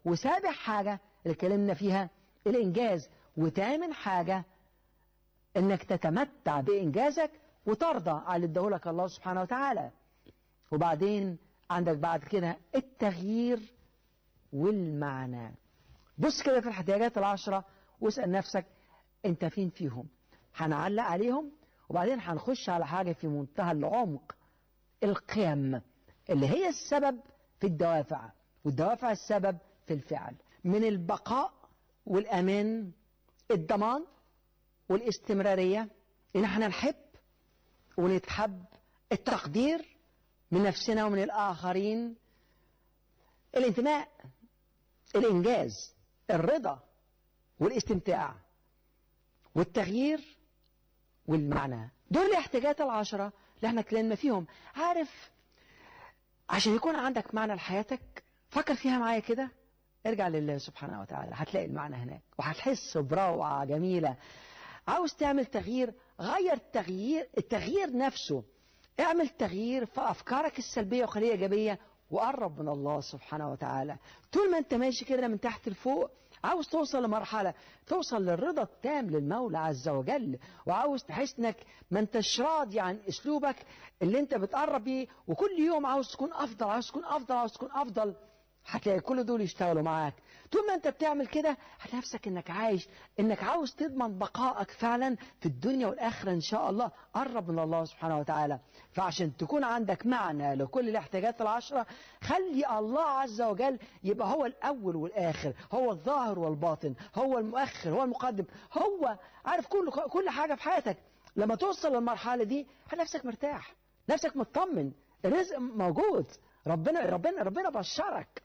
وسابع حاجة اللي اتكلمنا فيها الإنجاز وتامن حاجة إنك تتمتع بإنجازك وترضى على اللي اداهولك الله سبحانه وتعالى وبعدين عندك بعد كده التغيير والمعنى بص كده في الاحتياجات العشرة واسأل نفسك انت فين فيهم هنعلق عليهم وبعدين هنخش على حاجة في منتهى العمق القيم اللي هي السبب في الدوافع والدوافع السبب في الفعل من البقاء والأمان الضمان والاستمرارية إن احنا نحب ونتحب التقدير من نفسنا ومن الآخرين الانتماء الإنجاز الرضا والاستمتاع والتغيير والمعنى دول الاحتياجات العشرة اللي احنا اتكلمنا فيهم عارف عشان يكون عندك معنى لحياتك فكر فيها معايا كده ارجع لله سبحانه وتعالى هتلاقي المعنى هناك وهتحس بروعة جميلة عاوز تعمل تغيير غير التغيير التغيير نفسه اعمل تغيير في أفكارك السلبية وخلية إيجابية وقرب من الله سبحانه وتعالى طول ما انت ماشي كده من تحت لفوق عاوز توصل لمرحلة توصل للرضا التام للمولى عز وجل وعاوز تحس انك ما انتش راضي عن اسلوبك اللي انت بتقرب بيه وكل يوم عاوز تكون افضل عاوز تكون افضل عاوز تكون افضل هتلاقي كل دول يشتغلوا معاك طول ما انت بتعمل كده هتلاقي نفسك انك عايش انك عاوز تضمن بقائك فعلا في الدنيا والاخره ان شاء الله قرب من الله سبحانه وتعالى فعشان تكون عندك معنى لكل الاحتياجات العشره خلي الله عز وجل يبقى هو الاول والاخر هو الظاهر والباطن هو المؤخر هو المقدم هو عارف كل كل حاجه في حياتك لما توصل للمرحله دي هتلاقي نفسك مرتاح نفسك مطمن الرزق موجود ربنا ربنا ربنا بشرك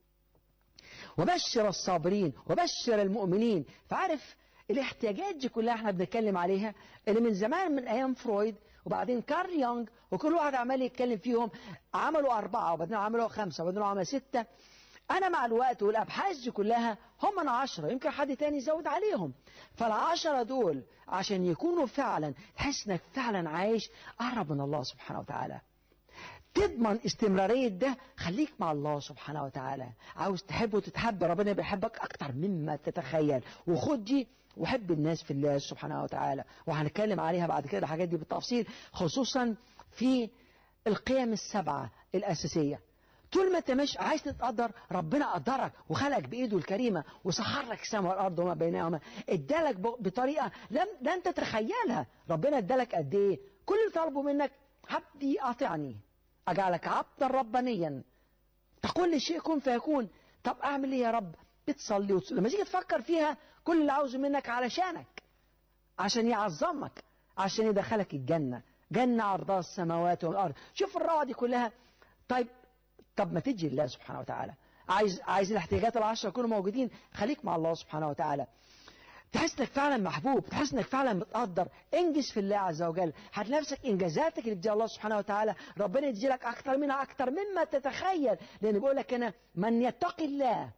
وبشر الصابرين وبشر المؤمنين فعارف الاحتياجات دي كلها احنا بنتكلم عليها اللي من زمان من ايام فرويد وبعدين كارل يونغ وكل واحد عمال يتكلم فيهم عملوا أربعة وبعدين عملوا خمسة وبعدين عملوا ستة أنا مع الوقت والأبحاث دي كلها هم من عشرة يمكن حد تاني يزود عليهم فالعشرة دول عشان يكونوا فعلا تحس انك فعلا عايش قرب من الله سبحانه وتعالى تضمن استمرارية ده خليك مع الله سبحانه وتعالى عاوز تحب وتتحب ربنا بيحبك أكتر مما تتخيل وخد دي وحب الناس في الله سبحانه وتعالى وهنتكلم عليها بعد كده الحاجات دي بالتفصيل خصوصا في القيم السبعة الأساسية طول ما انت مش عايز تتقدر ربنا قدرك وخلقك بايده الكريمه وسخر لك السماء والارض وما بينهما ادالك بطريقه لم لن تتخيلها ربنا ادالك قد ايه كل اللي طلبه منك عبدي اطعني أجعلك عبدا ربانيا تقول لي شيء كن فيكون طب أعمل إيه يا رب بتصلي وتصلي لما تيجي تفكر فيها كل اللي عاوزه منك علشانك عشان يعظمك عشان يدخلك الجنة جنة عرضها السماوات والأرض شوف الروعة دي كلها طيب طب ما تجي لله سبحانه وتعالى عايز عايز الاحتياجات العشرة يكونوا موجودين خليك مع الله سبحانه وتعالى تحس انك فعلا محبوب تحس انك فعلا متقدر انجز في الله عز وجل هتلاقي نفسك انجازاتك اللي بتديها الله سبحانه وتعالى ربنا يدي لك اكتر منها اكتر مما تتخيل لان بيقول لك هنا من يتقي الله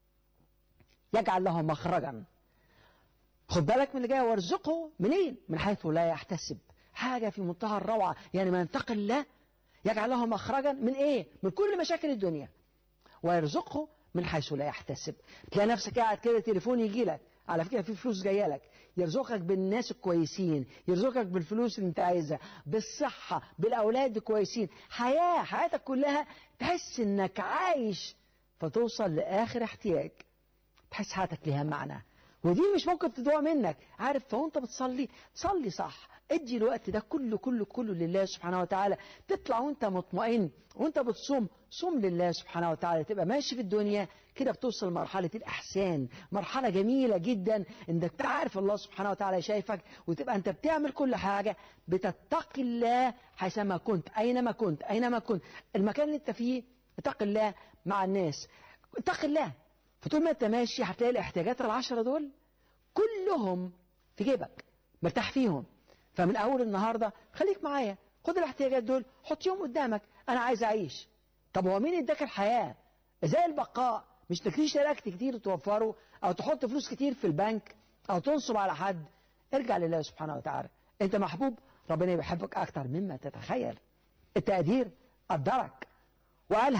يجعل له مخرجا خد بالك من اللي جاي وارزقه منين من حيث لا يحتسب حاجه في منتهى الروعه يعني من يتقي الله يجعل له مخرجا من ايه من كل مشاكل الدنيا ويرزقه من حيث لا يحتسب تلاقي نفسك قاعد كده تليفون يجي لك على فكرة في فلوس جاية لك يرزقك بالناس الكويسين يرزقك بالفلوس اللي انت عايزها بالصحة بالأولاد الكويسين حياة حياتك كلها تحس انك عايش فتوصل لآخر احتياج تحس حياتك لها معنى ودي مش ممكن تدوها منك عارف فوانت بتصلي صلي صح ادي الوقت ده كله كله كله لله سبحانه وتعالى تطلع وانت مطمئن وانت بتصوم صوم لله سبحانه وتعالى تبقى ماشي في الدنيا كده بتوصل لمرحلة الإحسان مرحلة جميلة جدا انك تعرف الله سبحانه وتعالى شايفك وتبقى انت بتعمل كل حاجة بتتقي الله حيثما كنت أينما كنت أينما كنت المكان اللي انت فيه اتقي الله مع الناس اتقي الله فطول ما انت ماشي هتلاقي الاحتياجات العشرة دول كلهم في جيبك مرتاح فيهم فمن أول النهاردة خليك معايا خد الاحتياجات دول حطيهم قدامك أنا عايز أعيش طب هو مين اداك الحياة زي البقاء مش تكريش لك كتير توفره أو تحط فلوس كتير في البنك أو تنصب على حد ارجع لله سبحانه وتعالى أنت محبوب ربنا بيحبك أكتر مما تتخيل التقدير قدرك وقالها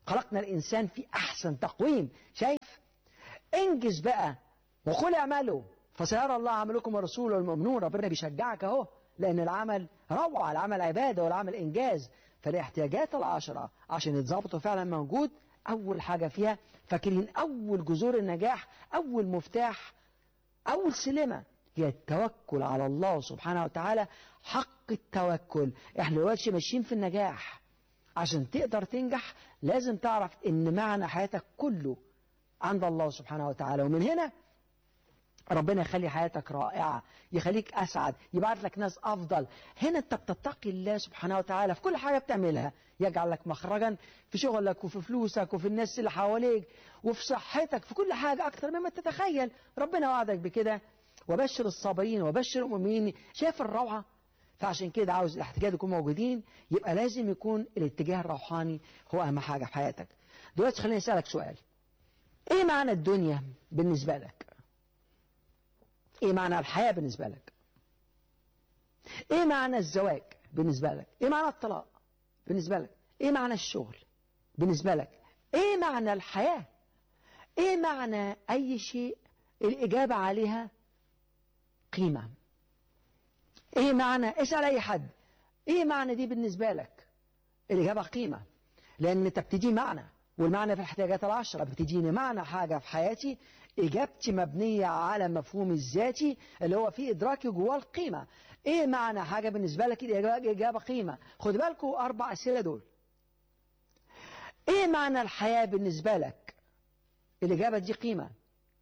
خلقنا الإنسان في أحسن تقويم شايف انجز بقى وقل اعملوا فسيرى الله عملكم ورسوله والمؤمنون ربنا بيشجعك اهو لأن العمل روعة العمل عبادة والعمل إنجاز فالاحتياجات العشرة عشان يتظبطوا فعلا موجود أول حاجة فيها فاكرين أول جذور النجاح أول مفتاح أول سلمة هي التوكل على الله سبحانه وتعالى حق التوكل احنا دلوقتي ماشيين في النجاح عشان تقدر تنجح لازم تعرف ان معنى حياتك كله عند الله سبحانه وتعالى ومن هنا ربنا يخلي حياتك رائعة يخليك أسعد يبعت لك ناس أفضل هنا أنت بتتقي الله سبحانه وتعالى في كل حاجة بتعملها يجعل لك مخرجا في شغلك وفي فلوسك وفي الناس اللي حواليك وفي صحتك في كل حاجة أكتر مما تتخيل ربنا وعدك بكده وبشر الصابرين وبشر المؤمنين شايف الروعة فعشان كده عاوز الاحتجاج يكون موجودين يبقى لازم يكون الاتجاه الروحاني هو أهم حاجة في حياتك دلوقتي خليني أسألك سؤال ايه معنى الدنيا بالنسبة لك ايه معنى الحياة بالنسبة لك ايه معنى الزواج بالنسبة لك ايه معنى الطلاق بالنسبة لك ايه معنى الشغل بالنسبة لك ايه معنى الحياة ايه معنى اي شيء الاجابة عليها قيمة ايه معنى اسأل اي حد ايه معنى دي بالنسبة لك الاجابة قيمة لان انت بتدي معنى والمعنى في الاحتياجات العشرة بتديني معنى حاجة في حياتي إجابتي مبنية على مفهوم الذاتي اللي هو فيه إدراكي جواه القيمة إيه معنى حاجة بالنسبة لك الإجابة إجابة قيمة خد بالكم أربع أسئلة دول إيه معنى الحياة بالنسبة لك الإجابة دي قيمة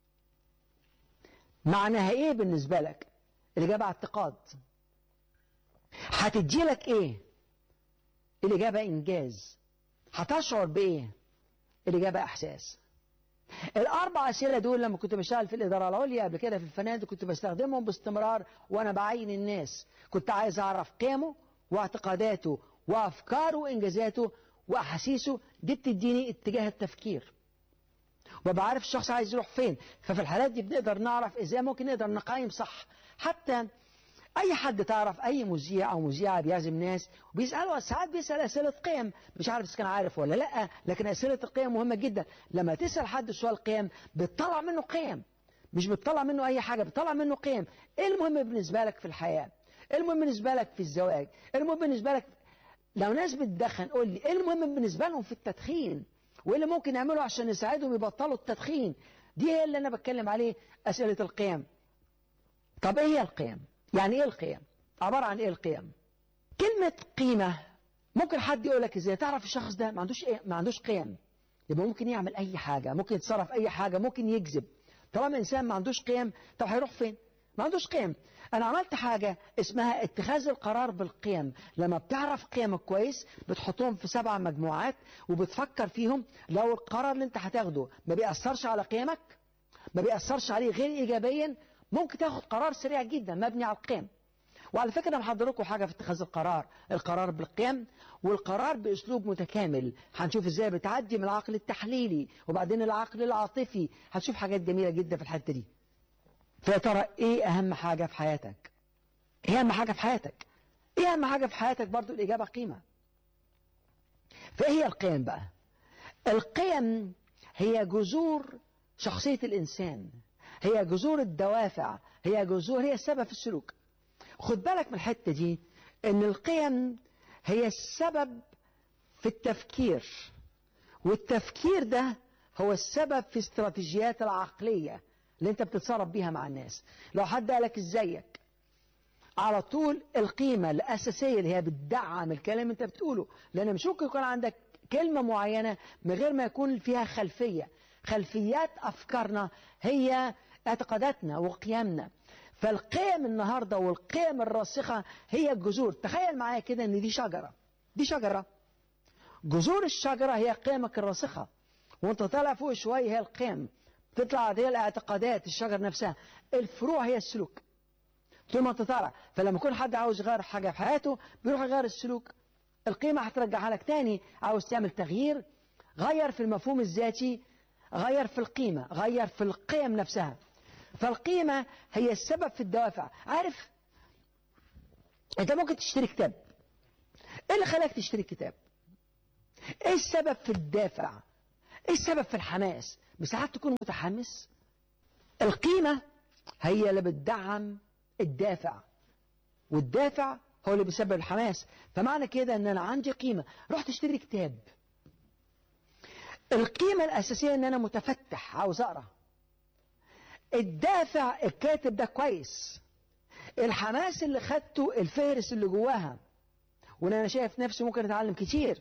معناها إيه بالنسبة لك الإجابة اعتقاد هتدي لك إيه الإجابة إنجاز هتشعر بإيه الإجابة إحساس الأربع أسئلة دول لما كنت بشتغل في الإدارة العليا قبل كده في الفنادق كنت بستخدمهم باستمرار وأنا بعين الناس كنت عايز أعرف قيمه واعتقاداته وأفكاره وإنجازاته وأحاسيسه دي بتديني اتجاه التفكير وببقى عارف الشخص عايز يروح فين ففي الحالات دي بنقدر نعرف ازاي ممكن نقدر نقيم صح حتى اي حد تعرف اي مذيع او مذيعه بيعزم ناس وبيسالوا ساعات بيسال اسئله قيم مش عارف اذا كان عارف ولا لا لكن اسئله القيم مهمه جدا لما تسال حد سؤال قيم بتطلع منه قيم مش بتطلع منه اي حاجه بتطلع منه قيم ايه المهم بالنسبه لك في الحياه ايه المهم بالنسبه لك في الزواج ايه المهم بالنسبه لك لو ناس بتدخن قول لي ايه المهم بالنسبه لهم في التدخين وايه اللي ممكن نعمله عشان نساعدهم يبطلوا التدخين دي هي اللي انا بتكلم عليه اسئله القيم طب ايه هي القيم يعني ايه القيم عبارة عن ايه القيم كلمة قيمة ممكن حد يقول لك ازاي تعرف الشخص ده ما عندوش إيه؟ ما عندوش قيم يبقى ممكن يعمل اي حاجة ممكن يتصرف اي حاجة ممكن يكذب طالما انسان ما عندوش قيم طب هيروح فين ما عندوش قيم انا عملت حاجة اسمها اتخاذ القرار بالقيم لما بتعرف قيمك كويس بتحطهم في سبع مجموعات وبتفكر فيهم لو القرار اللي انت هتاخده ما بيأثرش على قيمك ما بيأثرش عليه غير ايجابيا ممكن تاخد قرار سريع جدا مبني على القيم وعلى فكرة انا محضر لكم حاجة في اتخاذ القرار القرار بالقيم والقرار باسلوب متكامل هنشوف ازاي بتعدي من العقل التحليلي وبعدين العقل العاطفي هتشوف حاجات جميلة جدا في الحتة دي فيا ترى ايه اهم حاجة في حياتك ايه اهم حاجة في حياتك ايه اهم حاجة في حياتك برضو الاجابة قيمة فايه هي القيم بقى القيم هي جذور شخصية الانسان هي جذور الدوافع هي جذور هي السبب في السلوك خد بالك من الحتة دي ان القيم هي السبب في التفكير والتفكير ده هو السبب في استراتيجيات العقلية اللي انت بتتصرف بيها مع الناس لو حد قالك ازيك على طول القيمة الأساسية اللي هي بتدعم الكلام اللي انت بتقوله لأن مش ممكن يكون عندك كلمة معينة من غير ما يكون فيها خلفية خلفيات أفكارنا هي اعتقاداتنا وقيمنا فالقيم النهاردة والقيم الراسخة هي الجذور تخيل معايا كده ان دي شجرة دي شجرة جذور الشجرة هي قيمك الراسخة وانت طالع فوق شوية هي القيم تطلع هي الاعتقادات الشجر نفسها الفروع هي السلوك طول ما انت طالع فلما يكون حد عاوز يغير حاجة في حياته بيروح يغير السلوك القيمة هترجعها لك تاني عاوز تعمل تغيير غير في المفهوم الذاتي غير في القيمة غير في القيم نفسها فالقيمة هي السبب في الدوافع عارف انت ممكن تشتري كتاب ايه اللي خلاك تشتري كتاب ايه السبب في الدافع ايه السبب في الحماس مش ساعات تكون متحمس القيمة هي اللي بتدعم الدافع والدافع هو اللي بيسبب الحماس فمعنى كده ان انا عندي قيمة رحت اشتري كتاب القيمة الاساسية ان انا متفتح عاوز اقرا الدافع الكاتب ده كويس الحماس اللي خدته الفهرس اللي جواها وان انا شايف نفسي ممكن اتعلم كتير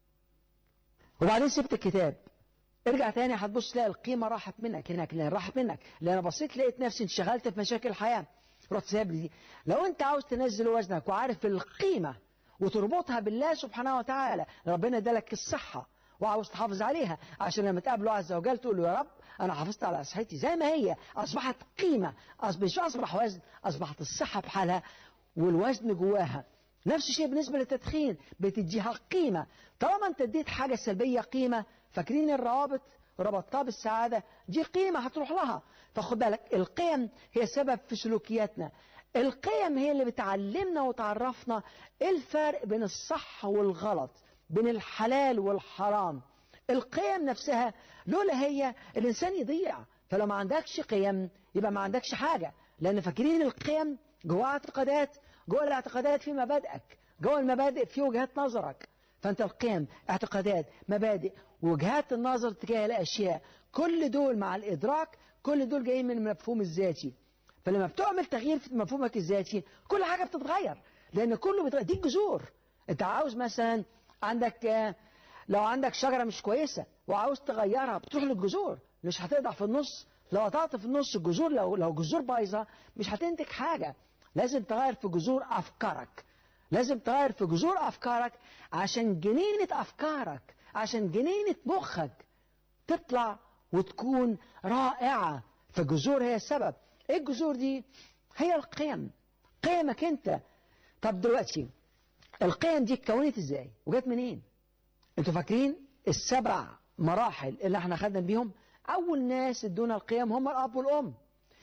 وبعدين سبت الكتاب ارجع تاني هتبص تلاقي القيمه راحت منك هناك لان راحت منك لان انا بصيت لقيت نفسي انشغلت في مشاكل الحياه رحت سايب دي لو انت عاوز تنزل وزنك وعارف القيمه وتربطها بالله سبحانه وتعالى ربنا ادالك الصحه وعاوز تحافظ عليها عشان لما تقابله عز وجل تقول له يا رب انا حافظت على صحتي زي ما هي اصبحت قيمه مش اصبح وزن اصبحت الصحه بحالها والوزن جواها نفس الشيء بالنسبه للتدخين بتديها قيمه طالما انت اديت حاجه سلبيه قيمه فاكرين الروابط ربطتها بالسعاده دي قيمه هتروح لها فخد بالك القيم هي سبب في سلوكياتنا القيم هي اللي بتعلمنا وتعرفنا ايه الفرق بين الصح والغلط بين الحلال والحرام القيم نفسها لولا هي الانسان يضيع فلو ما عندكش قيم يبقى ما عندكش حاجه لان فاكرين القيم جواها اعتقادات جوه الاعتقادات في مبادئك جوه المبادئ في وجهات نظرك فانت القيم اعتقادات مبادئ وجهات النظر تجاه الاشياء كل دول مع الادراك كل دول جايين من المفهوم الذاتي فلما بتعمل تغيير في مفهومك الذاتي كل حاجه بتتغير لان كله بيتغير دي الجذور انت عاوز مثلا عندك لو عندك شجره مش كويسه وعاوز تغيرها بتروح للجذور مش هتقطع في النص لو قطعت في النص الجذور لو لو جذور بايظه مش هتنتج حاجه لازم تغير في جذور افكارك لازم تغير في جذور افكارك عشان جنينه افكارك عشان جنينه مخك تطلع وتكون رائعه فالجذور هي السبب ايه الجذور دي هي القيم قيمك انت طب دلوقتي القيم دي اتكونت ازاي وجت منين انتوا فاكرين السبع مراحل اللي احنا خدنا بيهم اول ناس ادونا القيم هم الاب والام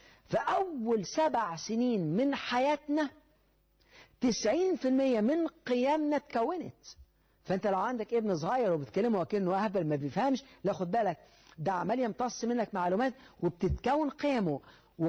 فاول سبع سنين من حياتنا تسعين في المية من قيمنا اتكونت فانت لو عندك ابن صغير وبتكلمه وكأنه اهبل ما بيفهمش لا خد بالك ده عمال يمتص منك معلومات وبتتكون قيمه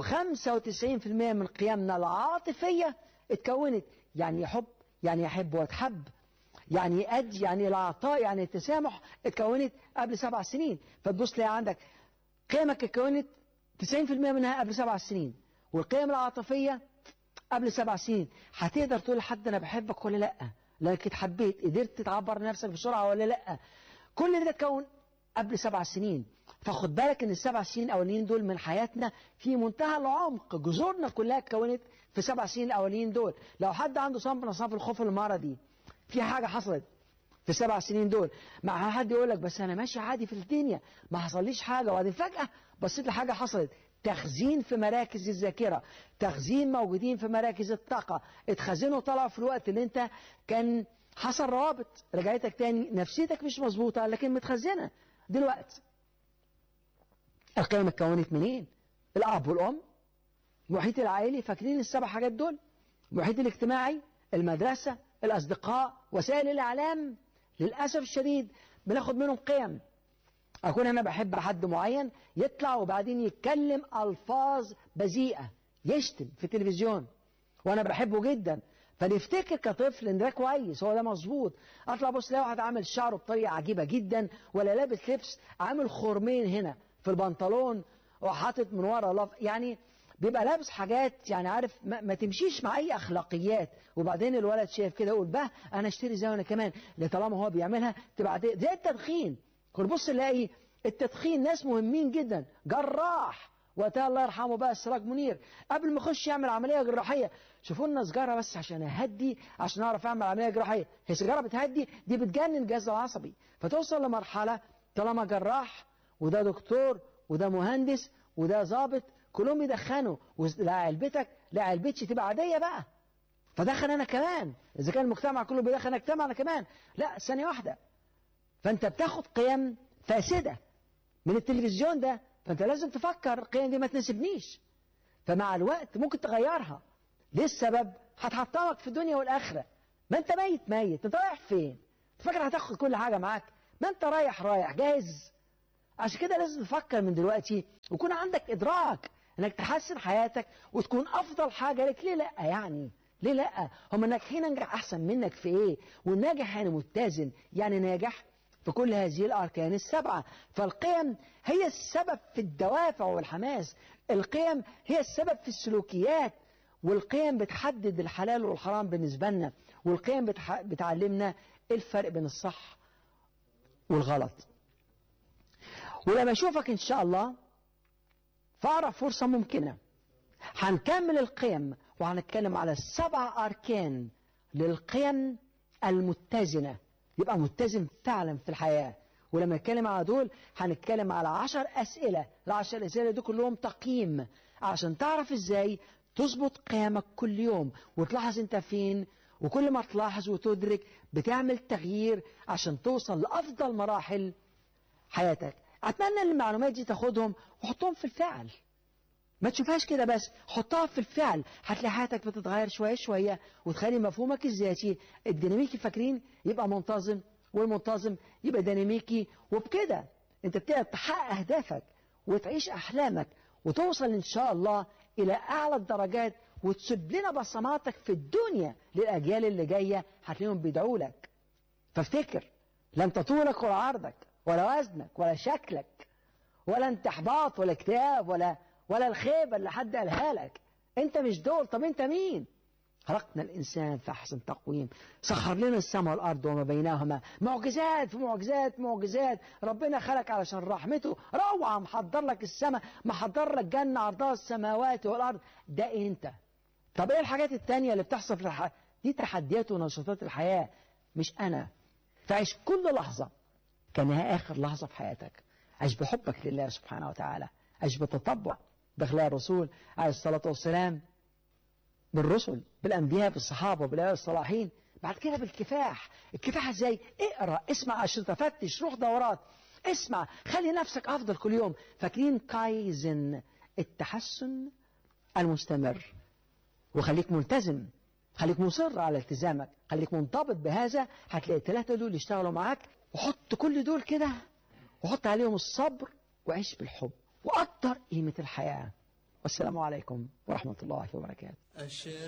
و95% من قيمنا العاطفية اتكونت يعني يحب يعني يحب وتحب يعني يأدي يعني العطاء يعني التسامح اتكونت قبل سبع سنين فتبص تلاقي عندك قيمك اتكونت 90% منها قبل سبع سنين والقيم العاطفية قبل سبع سنين هتقدر تقول لحد أنا بحبك ولا لأ لأنك اتحبيت قدرت تعبر نفسك بسرعة ولا لأ كل ده اتكون قبل سبع سنين فخد بالك ان السبع سنين الاولين دول من حياتنا في منتهى العمق جذورنا كلها اتكونت في سبع سنين الاولين دول لو حد عنده صنف من اصناف الخوف المرضي في حاجه حصلت في السبع سنين دول مع حد يقول لك بس انا ماشي عادي في الدنيا ما حصليش حاجه وبعدين فجاه بصيت لحاجه حصلت تخزين في مراكز الذاكره تخزين موجودين في مراكز الطاقه اتخزنوا طلعوا في الوقت اللي انت كان حصل روابط رجعتك تاني نفسيتك مش مظبوطه لكن متخزنه دلوقتي القيم اتكونت منين الاب والام المحيط العائلي فاكرين السبع حاجات دول المحيط الاجتماعي المدرسه الاصدقاء وسائل الاعلام للاسف الشديد بناخد منهم قيم اكون انا بحب حد معين يطلع وبعدين يتكلم الفاظ بذيئه يشتم في التلفزيون وانا بحبه جدا فنفتكر كطفل ان ده كويس هو ده مظبوط اطلع بص الاقي واحد عامل شعره بطريقه عجيبه جدا ولا لابس لبس عامل خرمين هنا في البنطلون وحاطط من ورا لف يعني بيبقى لابس حاجات يعني عارف ما, ما تمشيش مع اي اخلاقيات وبعدين الولد شايف كده يقول بقى انا اشتري زي انا كمان طالما هو بيعملها تبقى زي التدخين كل بص نلاقي التدخين ناس مهمين جدا جراح وقتها الله يرحمه بقى السراج منير قبل ما يخش يعمل عمليه جراحيه شوفوا لنا سجاره بس عشان اهدي عشان اعرف اعمل عمليه جراحيه هي سيجاره بتهدي دي بتجنن الجهاز العصبي فتوصل لمرحله طالما جراح وده دكتور وده مهندس وده ظابط كلهم يدخنوا لا علبتك لا علبتش تبقى عاديه بقى فدخن انا كمان اذا كان المجتمع كله بيدخن اجتمع انا كمان لا ثانيه واحده فانت بتاخد قيم فاسده من التلفزيون ده فانت لازم تفكر القيم دي ما تناسبنيش فمع الوقت ممكن تغيرها ليه السبب هتحطمك في الدنيا والاخره ما انت ميت ميت انت رايح فين فاكر هتاخد كل حاجه معاك ما انت رايح رايح جاهز عشان كده لازم تفكر من دلوقتي ويكون عندك ادراك انك تحسن حياتك وتكون افضل حاجه لك ليه لا يعني ليه لا هم الناجحين انجح احسن منك في ايه والناجح يعني متزن يعني ناجح في كل هذه الاركان السبعه فالقيم هي السبب في الدوافع والحماس القيم هي السبب في السلوكيات والقيم بتحدد الحلال والحرام بالنسبه لنا والقيم بتح... بتعلمنا الفرق بين الصح والغلط ولما اشوفك ان شاء الله في اقرب فرصه ممكنه هنكمل القيم وهنتكلم على السبع اركان للقيم المتزنه يبقى متزن فعلا في الحياه ولما نتكلم على دول هنتكلم على عشر اسئله العشر اسئله دول كلهم تقييم عشان تعرف ازاي تظبط قيمك كل يوم وتلاحظ انت فين وكل ما تلاحظ وتدرك بتعمل تغيير عشان توصل لافضل مراحل حياتك اتمنى ان المعلومات دي تاخدهم وحطهم في الفعل ما تشوفهاش كده بس حطها في الفعل هتلاقي حياتك بتتغير شويه شويه وتخلي مفهومك الذاتي الديناميكي فاكرين يبقى منتظم والمنتظم يبقى ديناميكي وبكده انت بتقدر تحقق اهدافك وتعيش احلامك وتوصل ان شاء الله الى اعلى الدرجات وتسيب لنا بصماتك في الدنيا للاجيال اللي جايه هتلاقيهم بيدعوا لك فافتكر لا انت طولك ولا عرضك ولا وزنك ولا شكلك ولا انت احباط ولا اكتئاب ولا ولا الخيبه اللي حد قالها لك انت مش دول طب انت مين خلقنا الانسان في احسن تقويم سخر لنا السماء والارض وما بينهما معجزات في معجزات معجزات ربنا خلق علشان رحمته روعه محضر لك السماء محضر لك جنه عرضها السماوات والارض ده انت طب ايه الحاجات التانية اللي بتحصل في الحياه دي تحديات ونشاطات الحياه مش انا فعيش كل لحظه كانها اخر لحظه في حياتك عيش بحبك لله سبحانه وتعالى عيش بتطبع باخلاق الرسول عليه الصلاه والسلام بالرسل بالانبياء بالصحابه بالاولياء الصالحين بعد كده بالكفاح الكفاح ازاي اقرا اسمع اشرطه فتش روح دورات اسمع خلي نفسك افضل كل يوم فاكرين كايزن التحسن المستمر وخليك ملتزم خليك مصر على التزامك خليك منضبط بهذا هتلاقي الثلاثه دول يشتغلوا معاك وحط كل دول كده وحط عليهم الصبر وعيش بالحب وقدر قيمه الحياه والسلام عليكم ورحمه الله وبركاته